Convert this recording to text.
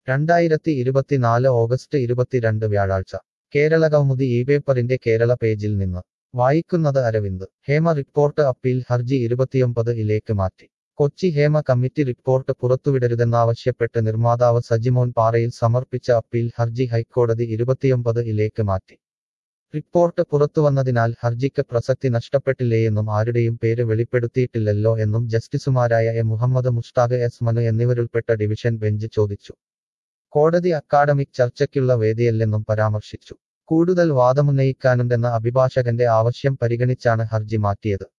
രണ്ടായിരത്തി ഇരുപത്തിനാല് ഓഗസ്റ്റ് ഇരുപത്തിരണ്ട് വ്യാഴാഴ്ച കേരള കൗമുദി ഈ പേപ്പറിന്റെ കേരള പേജിൽ നിന്ന് വായിക്കുന്നത് അരവിന്ദ് ഹേമ റിപ്പോർട്ട് അപ്പീൽ ഹർജി ഇരുപത്തിയൊമ്പത് ഇലേക്ക് മാറ്റി കൊച്ചി ഹേമ കമ്മിറ്റി റിപ്പോർട്ട് പുറത്തുവിടരുതെന്നാവശ്യപ്പെട്ട് നിർമ്മാതാവ് സജിമോൻ പാറയിൽ സമർപ്പിച്ച അപ്പീൽ ഹർജി ഹൈക്കോടതി ഇരുപത്തിയൊമ്പത് ഇലേക്ക് മാറ്റി റിപ്പോർട്ട് പുറത്തുവന്നതിനാൽ ഹർജിക്ക് പ്രസക്തി നഷ്ടപ്പെട്ടില്ലേയെന്നും ആരുടെയും പേര് വെളിപ്പെടുത്തിയിട്ടില്ലല്ലോ എന്നും ജസ്റ്റിസുമാരായ എ മുഹമ്മദ് മുഷ്താഖ് എസ് മനു എന്നിവരുൾപ്പെട്ട ഡിവിഷൻ ബെഞ്ച് ചോദിച്ചു കോടതി അക്കാഡമിക് ചർച്ചയ്ക്കുള്ള വേദിയല്ലെന്നും പരാമർശിച്ചു കൂടുതൽ വാദമുന്നയിക്കാനുണ്ടെന്ന അഭിഭാഷകന്റെ ആവശ്യം പരിഗണിച്ചാണ് ഹർജി മാറ്റിയത്